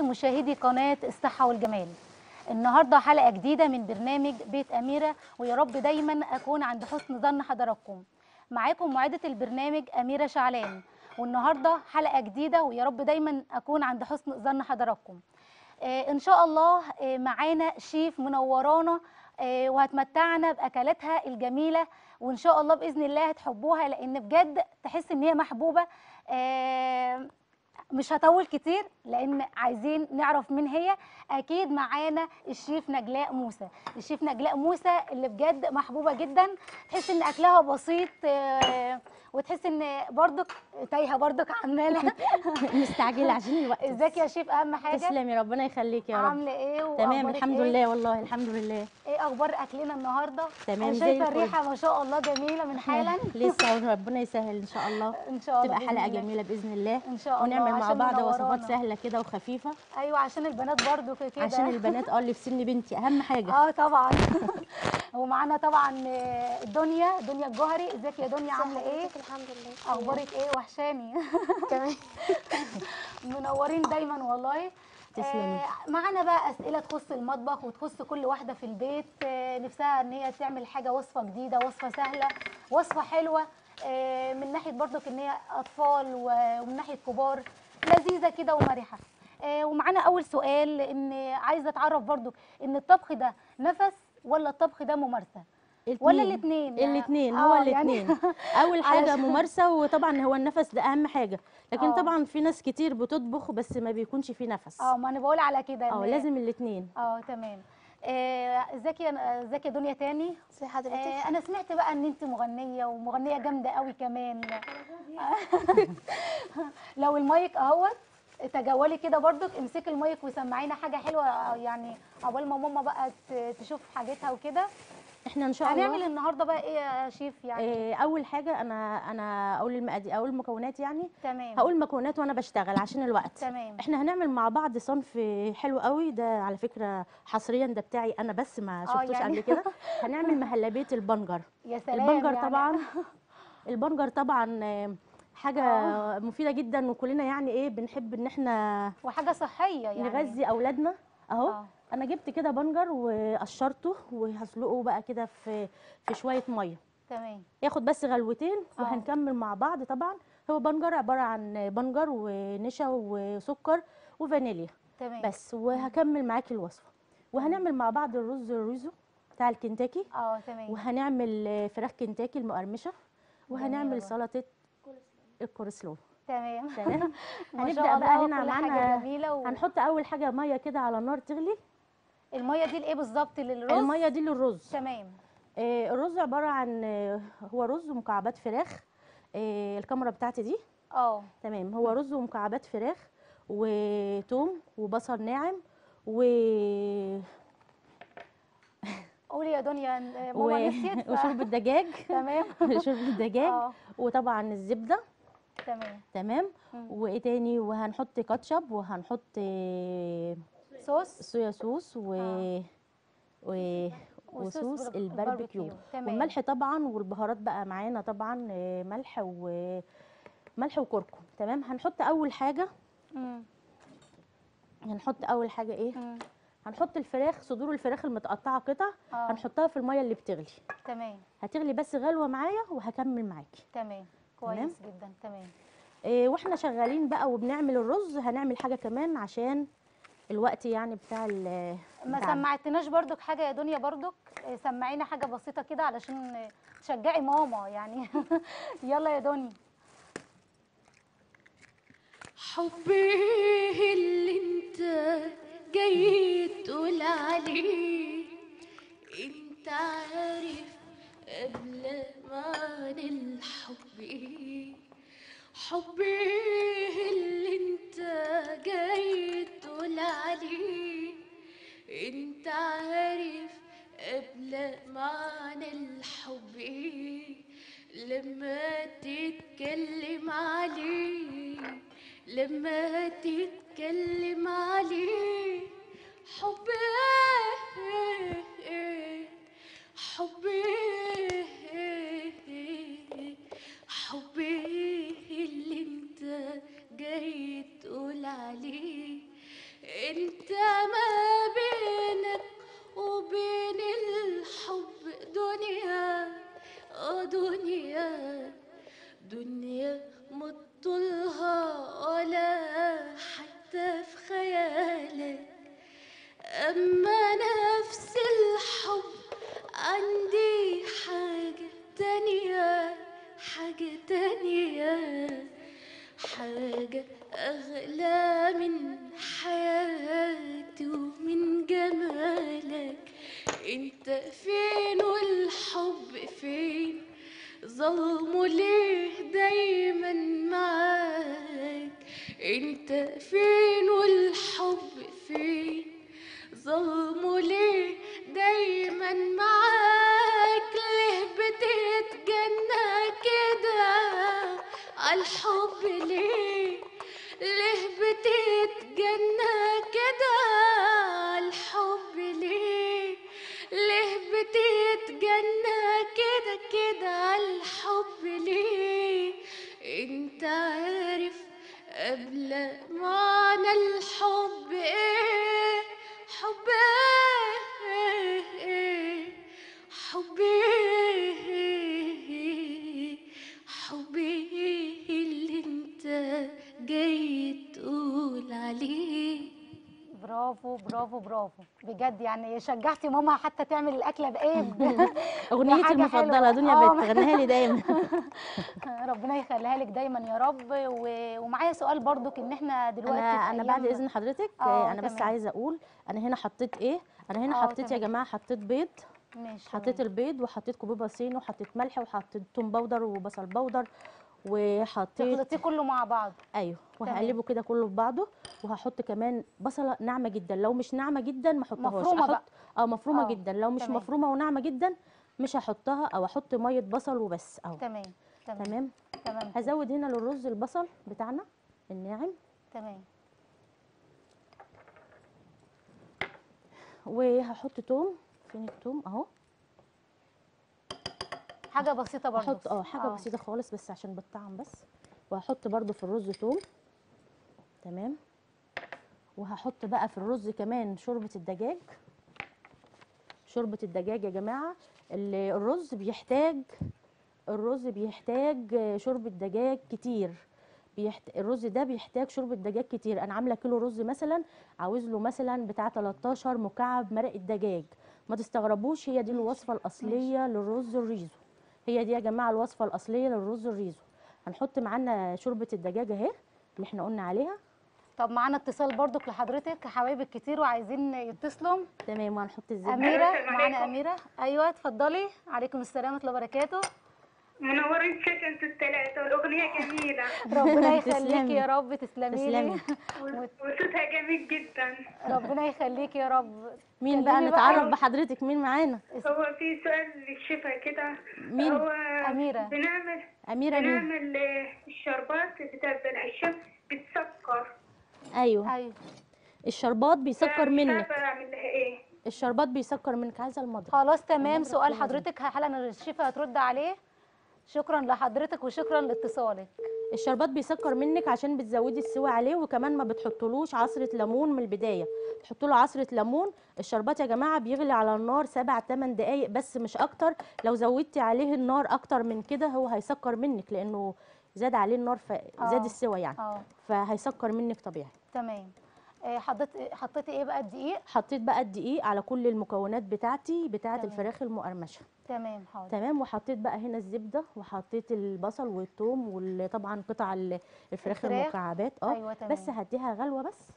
مشاهدي قناة الصحة والجمال النهاردة حلقة جديدة من برنامج بيت أميرة ويا رب دايما أكون عند حسن ظن حضراتكم معاكم معدة البرنامج أميرة شعلان والنهاردة حلقة جديدة ويا رب دايما أكون عند حسن ظن حضراتكم آه إن شاء الله آه معانا شيف منورانا آه وهتمتعنا بأكلاتها الجميلة وإن شاء الله بإذن الله هتحبوها لأن بجد تحس إن هي محبوبة آه مش هطول كتير لان عايزين نعرف مين هي اكيد معانا الشيف نجلاء موسى الشيف نجلاء موسى اللي بجد محبوبه جدا تحس ان اكلها بسيط آه، وتحس ان برضك تايهه برضك عماله مستعجله عشان الوقت ازيك يا شيف اهم حاجه تسلمي ربنا يخليك يا رب عامله ايه تمام وأخبارك الحمد إيه؟ لله والله الحمد لله ايه اخبار اكلنا النهارده تمام انا زي شايفه الفل. الريحه ما شاء الله جميله من حالا لسه ربنا يسهل ان شاء الله ان شاء الله تبقى بإذن حلقه الله. جميله باذن الله ان شاء الله ونعمل مع عشان بعض وصفات منورانا. سهله كده وخفيفه ايوه عشان البنات برضو كده عشان البنات اه اللي في سن بنتي اهم حاجه اه طبعا ومعانا طبعا آه، دنيا دنيا الجوهري ازيك يا دنيا عامله ايه الحمد لله اخبارك ايه وحشاني تمام منورين دايما والله تسلمي. آه، معانا بقى اسئله تخص المطبخ وتخص كل واحده في البيت آه، نفسها ان هي تعمل حاجه وصفه جديده وصفه سهله وصفه حلوه آه، من ناحيه برضك ان هي اطفال و- ومن ناحيه كبار لذيذه كده ومرحه آه، ومعانا اول سؤال ان عايزه اتعرف برضك ان الطبخ ده نفس ولا الطبخ ده ممارسه ولا الاتنين؟ الاثنين آه، هو يعني- الاثنين اول حاجه علشان- ممارسه وطبعا هو النفس ده اهم حاجه لكن آه. طبعا في ناس كتير بتطبخ بس ما بيكونش في نفس اه ما انا بقول على كده اه إن- لازم الاثنين اه تمام آه، ازيك يا ازيك يا دنيا تاني ازي حضرتك آه، انا سمعت بقى ان انت مغنيه ومغنيه جامده قوي كمان لو المايك اهوت تجولي كده برضك امسكي المايك وسمعينا حاجه حلوه يعني عقبال ما ماما بقى ت- تشوف حاجتها وكده احنا ان شاء الله هنعمل النهارده بقى ايه يا شيف يعني إيه، اول حاجه انا انا اقول المقادير اقول المكونات يعني تمام هقول مكونات وانا بشتغل عشان الوقت تمام احنا هنعمل مع بعض صنف حلو قوي ده على فكره حصريا ده بتاعي انا بس ما آه، شفتوش يعني. قبل كده هنعمل مهلبيه البنجر يا سلام البنجر يعني. طبعا البنجر طبعا آه، حاجه آه. مفيده جدا وكلنا يعني ايه بنحب ان احنا وحاجه صحيه يعني نغذي اولادنا اهو آه. انا جبت كده بنجر وقشرته وهسلقه بقى كده في في شويه ميه تمام ياخد بس غلوتين آه. وهنكمل مع بعض طبعا هو بنجر عباره عن بنجر ونشا وسكر وفانيليا تمام بس وهكمل معاكي الوصفه وهنعمل مع بعض الرز الريزو بتاع الكنتاكي اه تمام وهنعمل فراخ كنتاكي المقرمشه وهنعمل جميلة سلطه الكورسلو تمام تمام ما هنبدا شاء بقى الله هنا كل حاجه معانا جميله و... هنحط اول حاجه ميه كده على النار تغلي الميه دي لايه بالظبط للرز الميه دي للرز تمام آه، الرز عباره عن آه، هو رز ومكعبات فراخ آه، الكاميرا بتاعتي دي اه تمام هو رز ومكعبات فراخ وتوم وبصل ناعم و قولي يا دنيا آه، و... ماما نسيت ف- وشوربه دجاج تمام شوربه دجاج اه وطبعا الزبده تمام تمام مم. وايه تاني وهنحط كاتشب وهنحط آه، صوص صويا صوص و آه. و وصوص وصوص برب- الباربيكيو الباربيكيو. تمام. والملح طبعا والبهارات بقى معانا طبعا آه، ملح و ملح وكركم تمام هنحط اول حاجه مم. هنحط اول حاجه ايه مم. هنحط الفراخ صدور الفراخ المتقطعه قطع اه هنحطها في الميه اللي بتغلي تمام هتغلي بس غلوه معايا وهكمل معاكي تمام كويس جدا تمام إيه واحنا شغالين بقى وبنعمل الرز هنعمل حاجه كمان عشان الوقت يعني بتاع ال ما بتاعنا. سمعتناش برضك حاجه يا دنيا برضك آه، سمعينا حاجه بسيطه كده علشان آه، تشجعي ماما يعني يلا يا دنيا حبي اللي انت جاي تقول عليه انت عارف قبل ما الحب ايه حبي اللي انت جاي تقول عليه انت عارف قبل معنى الحب ايه لما تتكلم عليه لما تتكلم عليه حب ايه حب ايه حب ايه اللي انت جاي تقول عليه فين والحب فين ظلمه ليه دايما معاك انت فين والحب فين ظلمه ليه دايما معاك ليه بتتجنى كده عالحب ليه ليه بتتجنى كده عالحب ليه ليه بتتجنى كده كده عالحب ليه انت عارف قبل معنى الحب ايه حب ايه ايه حب ايه حب ايه اللي انت جاي تقول عليه برافو برافو برافو بجد يعني شجعتي ماما حتى تعمل الاكله بايد اغنيتي حاجة المفضله حلوة. دنيا آه. بتغنيها لي دايما ربنا يخليها لك دايما يا رب و... ومعايا سؤال برضك ان احنا دلوقتي انا في انا بعد أيام- اذن حضرتك آه، آه، انا بس تمام. عايزه اقول انا هنا حطيت ايه انا هنا آه، حطيت يا تمام. جماعه حطيت بيض ماشي حطيت تمام. البيض وحطيت كوبيبه صيني وحطيت ملح وحطيت توم باودر وبصل باودر وحطيت تخلطيه كله مع بعض ايوه تمام. وهقلبه كده كله في بعضه وهحط كمان بصله ناعمه جدا لو مش ناعمه جدا ما احطهاش مفرومة احط بقى. اه مفرومه آه، جدا لو مش تمام. مفرومه وناعمه جدا مش هحطها او احط ميه بصل وبس اهو تمام تمام تمام تمام كده. هزود هنا للرز البصل بتاعنا الناعم تمام وهحط توم فين التوم اهو حاجه بسيطه برضه هحط اه حاجه بسيطه خالص بس عشان بالطعم بس وهحط برضو في الرز توم تمام وهحط بقى في الرز كمان شوربه الدجاج شوربه الدجاج يا جماعه ال- الرز بيحتاج الرز بيحتاج شوربه دجاج كتير بيحت... الرز ده بيحتاج شوربه دجاج كتير انا عامله كيلو رز مثلا عاوز له مثلا بتاع 13 مكعب مرق الدجاج ما تستغربوش هي دي الوصفه الاصليه للرز الريزو هي دي يا جماعه الوصفه الاصليه للرز الريزو هنحط معانا شوربه الدجاج اهي اللي احنا قلنا عليها طب معانا اتصال برضك لحضرتك حبايبك كتير وعايزين يتصلوا تمام وهنحط الزبده اميره السلام معانا عليكم. اميره ايوه اتفضلي عليكم السلام ورحمه الله وبركاته منورين شك انتوا الثلاثة والأغنية جميلة ربنا يخليكي تسلمي. يا رب تسلمي تسلمي. لي وصوتها جميل جدا ربنا يخليكي يا رب مين بقى كلمي نتعرف بحضرتك مين معانا هو في سؤال للشفا كده مين؟ هو أميرة. بنعمل اميره مين بنعمل آه، الشربات بتاع بلع الشمس بتسكر ايوه ايوه الشربات بيسكر مش منك عارفة أعمل لها إيه الشربات بيسكر منك عايزه المضرب خلاص تمام المضرب سؤال فيها حضرتك حالا الشفا هترد عليه شكرا لحضرتك وشكرا لاتصالك الشربات بيسكر منك عشان بتزودي السوى عليه وكمان ما بتحطلوش عصرة ليمون من البداية تحط له عصرة ليمون الشربات يا جماعة بيغلي على النار سبع تمن دقايق بس مش اكتر لو زودتي عليه النار اكتر من كده هو هيسكر منك لانه زاد عليه النار فزاد آه. السوى يعني اه فهيسكر منك طبيعي تمام آه، حطيت حطيتي ايه بقى الدقيق حطيت بقى الدقيق على كل المكونات بتاعتي بتاعة تمام. الفراخ المقرمشة تمام حاضر تمام وحطيت بقى هنا الزبدة وحطيت البصل والثوم وطبعا قطع ال- الفراخ الفراخ. المكعبات اه أيوة تمام. بس هديها غلوة بس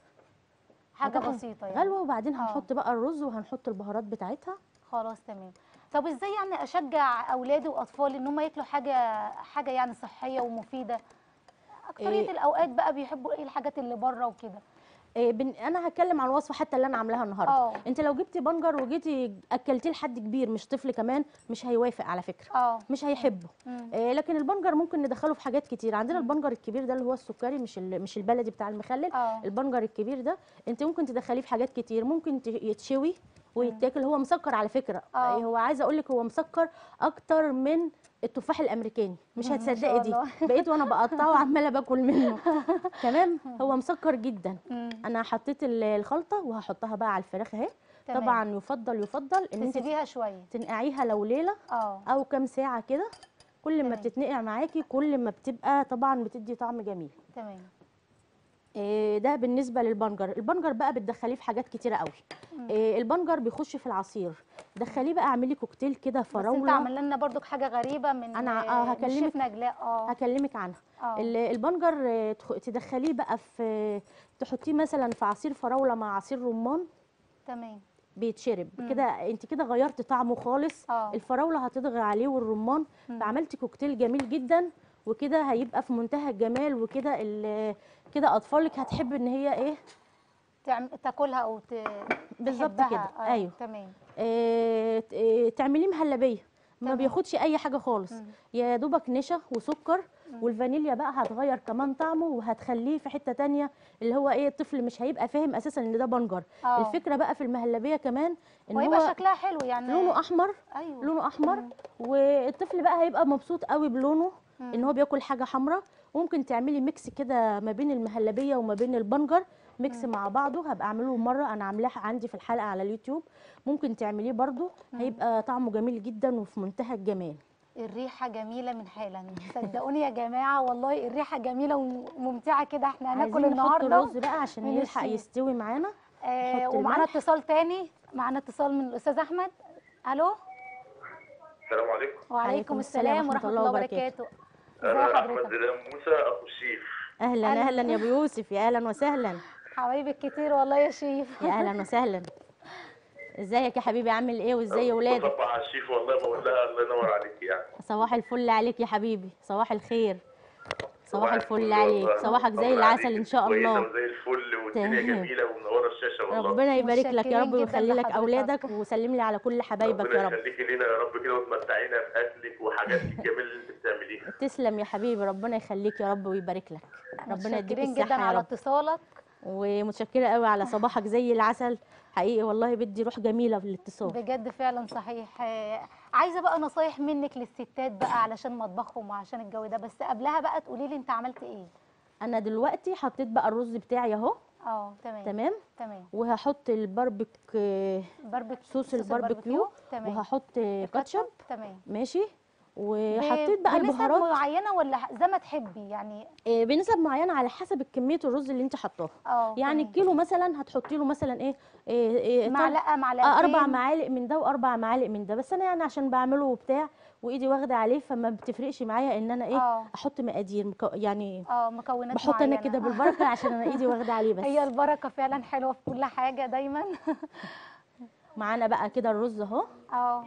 حاجه هتاخد بسيطه يعني غلوه وبعدين آه. هنحط بقى الرز وهنحط البهارات بتاعتها خلاص تمام طب ازاي يعني اشجع اولادي واطفالي ان هم ياكلوا حاجه حاجه يعني صحيه ومفيده اكتريه إيه. الاوقات بقى بيحبوا ايه الحاجات اللي بره وكده إيه بن... انا هتكلم عن الوصفه حتى اللي انا عاملاها النهارده آه. انت لو جبتي بنجر وجيتي اكلتيه لحد كبير مش طفل كمان مش هيوافق على فكره اه مش هيحبه مم. إيه لكن البنجر ممكن ندخله في حاجات كتير عندنا البنجر الكبير ده اللي هو السكري مش ال... مش البلدي بتاع المخلل اه البنجر الكبير ده انت ممكن تدخليه في حاجات كتير ممكن ت- يتشوي ويتاكل هو مسكر على فكره آه. إيه هو عايزه اقول لك هو مسكر اكتر من التفاح الامريكاني مش ما شاء هتصدقي دي الله. بقيت وانا بقطعه وعماله باكل منه تمام هو مسكر جدا مم. انا حطيت ال- الخلطه وهحطها بقى على الفراخ اهي تمام. طبعا يفضل يفضل ان انت تسيبيها شويه تنقعيها لو ليله اه او كام ساعه كده كل ما تمام. بتتنقع معاكي كل ما بتبقى طبعا بتدي طعم جميل تمام إيه ده بالنسبه للبنجر البنجر بقى بتدخليه في حاجات كتيره قوي إيه البنجر بيخش في العصير دخليه بقى اعملي كوكتيل كده بس انت فراوله عامل لنا برضك حاجه غريبه من أنا ع- آه من هكلمك- شيف نجلاء اه هكلمك عنها اه ال- البنجر آه، تخ- تدخليه بقى في تحطيه مثلا في عصير فراوله مع عصير رمان تمام بيتشرب مم. كده انت كده غيرت طعمه خالص اه الفراوله هتطغى عليه والرمان مم. فعملتي كوكتيل جميل جدا وكده هيبقى في منتهى الجمال وكده ال- كده اطفالك هتحب ان هي ايه تعم... تاكلها او ت... بالظبط تحبها. كده آه. ايوه تمام آه، ت- آه، تعمليه مهلبيه ما تمام. بياخدش اي حاجه خالص مم. يا دوبك نشا وسكر مم. والفانيليا بقى هتغير كمان طعمه وهتخليه في حته تانية اللي هو ايه الطفل مش هيبقى فاهم اساسا ان ده بنجر اه الفكره بقى في المهلبيه كمان ان ويبقى هو شكلها حلو يعني لونه احمر ايوه لونه احمر مم. والطفل بقى هيبقى مبسوط قوي بلونه مم. ان هو بياكل حاجه حمراء وممكن تعملي ميكس كده ما بين المهلبيه وما بين البنجر ميكس مم. مع بعضه هبقى اعمله مره انا عاملاه عندي في الحلقه على اليوتيوب ممكن تعمليه برضه مم. هيبقى طعمه جميل جدا وفي منتهى الجمال الريحه جميله من حالا صدقوني يا جماعه والله الريحه جميله وممتعه كده احنا هناكل عايزين نحط النهارده الرز بقى عشان من يلحق الشيف. يستوي معانا آه نحط ومعانا الملح. اتصال تاني معانا اتصال من الاستاذ احمد الو السلام عليكم وعليكم السلام ورحمه الله وبركاته ازي انا احمد حضرتك زلام موسى اخو الشيف اهلا أهلا. اهلا يا ابو يوسف يا اهلا وسهلا حبايبك كتير والله يا شيف يا اهلا وسهلا ازيك يا حبيبي عامل ايه وازاي ولادك بصبح على الشيف والله بقول لها الله ينور عليك يعني صباح الفل عليك يا حبيبي صباح الخير صباح الفل والله. عليك صباحك زي الله العسل عليك. ان شاء كويسة الله وزي الفل والدنيا تمام. جميله ومنوره الشاشه والله ربنا يبارك لك يا رب متشكرين ويخلي جداً لك لحضرتك. اولادك وسلم لي على كل حبايبك ربنا يا رب يخليكي لينا يا رب كده وتمتعينا باكلك وحاجاتك الجميله اللي انت بتعمليها تسلم يا حبيبي ربنا يخليك يا رب ويبارك لك ربنا يديك متشكرين جدا الصحه يا على رب اتصالك ومتشكره قوي على صباحك زي العسل حقيقي والله بدي روح جميله في الاتصال بجد فعلا صحيح آه، عايزه بقى نصايح منك للستات بقى علشان مطبخهم وعشان الجو ده بس قبلها بقى تقولي لي انت عملت ايه انا دلوقتي حطيت بقى الرز بتاعي اهو اه تمام تمام تمام وهحط الباربيك آه، باربيك صوص الباربيكيو تمام وهحط آه، كاتشب تمام ماشي ب- وحطيت بقى بنسب البهارات معينه ولا زي ما تحبي يعني آه، بنسب معينه على حسب كميه الرز اللي انت حطاها اه يعني تمام. الكيلو مثلا هتحطي له مثلا ايه, إيه, إيه طب- معلقه معلقتين آه اربع معالق من ده واربع معالق من ده بس انا يعني عشان بعمله وبتاع وايدي واخده عليه فما بتفرقش معايا ان انا ايه اه احط مقادير مكو يعني اه مكونات بحط انا معينة. كده بالبركه عشان انا ايدي واخده عليه بس هي البركه فعلا حلوه في كل حاجه دايما معانا بقى كده الرز اهو اه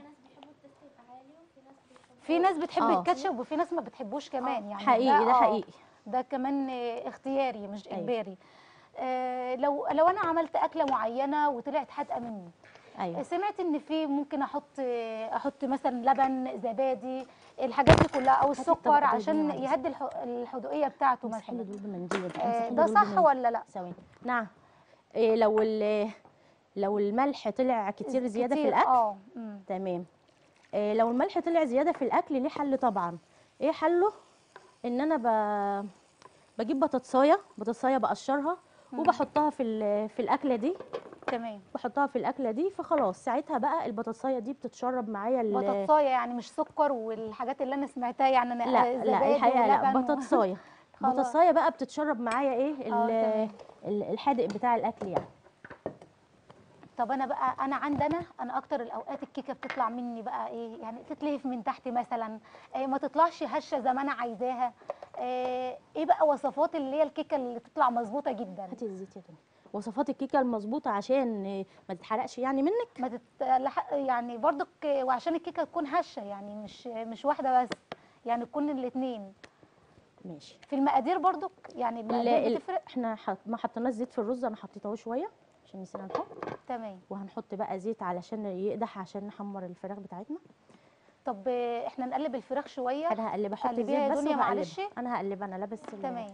في ناس بتحب آه. الكاتشب وفي ناس ما بتحبوش كمان يعني حقيقي ده آه، حقيقي ده كمان آه، اختياري مش أيوة. اجباري آه لو لو انا عملت اكله معينه وطلعت حادقه مني ايوه سمعت ان في ممكن احط احط مثلا لبن زبادي الحاجات دي كلها او الطبق السكر ده عشان يدينا على يهدي الح- الحدوقيه بتاعته امسحي لي مثلا دول بمنديل دي، آه، امسحي لي ده دول صح بمنديل. ولا لا ثواني نعم إيه لو ال- لو الملح طلع كتير زياده في كتير، الاكل اه مم. تمام إيه لو الملح طلع زياده في الاكل ليه حل طبعا ايه حله ان انا ب... بجيب بطاطسايه بطاطسايه بقشرها وبحطها في ال- في الاكله دي تمام بحطها في الاكله دي فخلاص ساعتها بقى البطاطسايه دي بتتشرب معايا ال- بطاطسايه يعني مش سكر والحاجات اللي انا سمعتها يعني انا لا لا زبادي الحقيقه لا ولبن و- بطاطسايه خلاص. بطاطسايه بقى بتتشرب معايا ايه ال- تمام. ال- الحادق بتاع الاكل يعني طب انا بقى انا عندنا انا اكتر الاوقات الكيكه بتطلع مني بقى ايه يعني تتلهف من تحت مثلا إيه ما تطلعش هشه زي ما انا عايزاها إيه, ايه بقى وصفات اللي هي الكيكه اللي تطلع مظبوطه جدا هاتي الزيت يا دنيا وصفات الكيكه المظبوطه عشان آه، ما تتحرقش يعني منك ما تتلح... يعني برضك وعشان الكيكه تكون هشه يعني مش مش واحده بس يعني تكون الاثنين ماشي في المقادير برضك يعني ال- المقادير ال- بتفرق احنا حط ما حطيناش زيت في الرز انا حطيت اهو شويه عشان نسينا نحط تمام وهنحط بقى زيت علشان يقدح عشان نحمر الفراخ بتاعتنا طب آه، احنا نقلب الفراخ شويه انا هقلب احط قلبيها زيت يا بس دنيا وهقلب معلش. انا هقلب انا لا بس ال- تمام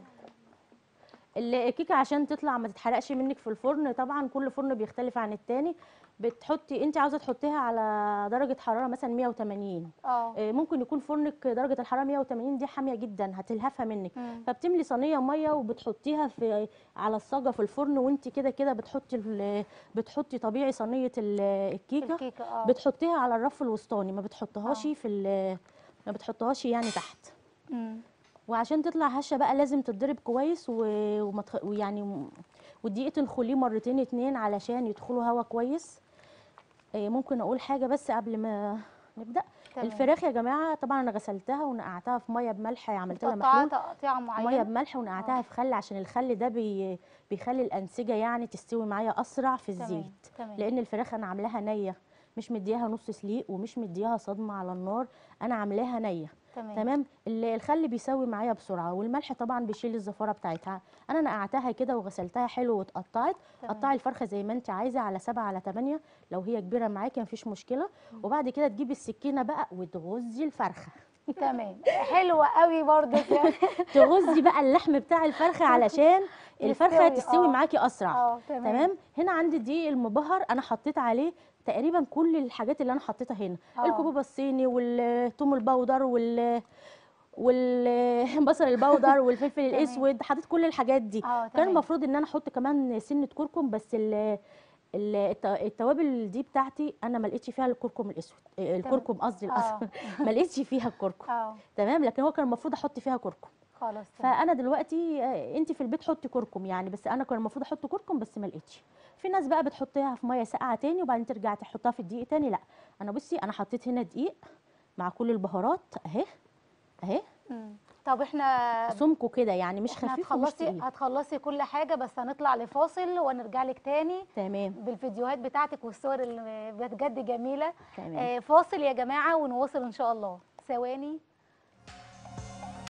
ال- الكيكه عشان تطلع ما تتحرقش منك في الفرن طبعا كل فرن بيختلف عن التاني بتحطي انت عاوزه تحطيها على درجه حراره مثلا 180 اه آه، ممكن يكون فرنك درجه الحراره 180 دي حاميه جدا هتلهفها منك مم. فبتملي صينيه ميه وبتحطيها في على الصاجه في الفرن وانت كده كده بتحطي ال- بتحطي طبيعي صينيه ال- الكيكه الكيكه اه بتحطيها على الرف الوسطاني ما بتحطهاش آه. في ال- ما بتحطهاش يعني تحت مم. وعشان تطلع هشه بقى لازم تتضرب كويس و- وما تخ- ويعني م- والدقيق تنخليه مرتين اتنين علشان يدخلوا هوا كويس آه، ممكن اقول حاجه بس قبل ما نبدا تمام. الفراخ يا جماعه طبعا انا غسلتها ونقعتها في ميه بملح عملت لها بتقطعها محلول تقطيعه ميه معينه بملح ونقعتها في خل عشان الخل ده بي بيخلي الانسجه يعني تستوي معايا اسرع في تمام، الزيت تمام. لان الفراخ انا عاملاها نيه مش مدياها نص سليق ومش مدياها صدمه على النار انا عاملاها نيه تمام تمام ال- الخل بيسوي معايا بسرعه والملح طبعا بيشيل الزفاره بتاعتها انا نقعتها كده وغسلتها حلو واتقطعت تمام. قطعي الفرخه زي ما انت عايزه على سبعة على تمانية لو هي كبيره معاكي مفيش مشكله وبعد كده تجيبي السكينه بقى وتغزي الفرخه تمام حلوه قوي برضك يعني تغزي بقى اللحم بتاع الفرخه علشان الفرخه يستوي، تستوي آه. معاكي اسرع اه تمام تمام هنا عندي الدقيق المبهر انا حطيت عليه تقريبا كل الحاجات اللي انا حطيتها هنا آه. الكبوب الصيني والثوم البودر وال والبصل البودر والفلفل الاسود حطيت كل الحاجات دي اه كان تمام المفروض ان انا احط كمان سنه كركم بس ال ال- الت- التوابل دي بتاعتي انا ما لقيتش فيها الكركم الاسود آه، الكركم قصدي آه. الاسود ما لقيتش فيها الكركم اه تمام لكن هو كان المفروض احط فيها كركم خلاص تمام. فانا دلوقتي آه، انت في البيت حطي كركم يعني بس انا كان المفروض احط كركم بس ما لقيتش في ناس بقى بتحطيها في ميه ساقعه تاني وبعدين ترجع تحطها في الدقيق تاني لا انا بصي انا حطيت هنا دقيق مع كل البهارات اهي اهي مم. طب احنا سمكه كده يعني مش احنا خفيف ومش هتخلصي تقيل هتخلصي كل حاجه بس هنطلع لفاصل ونرجع لك تاني تمام بالفيديوهات بتاعتك والصور اللي بجد جميله تمام آه فاصل يا جماعه ونواصل ان شاء الله ثواني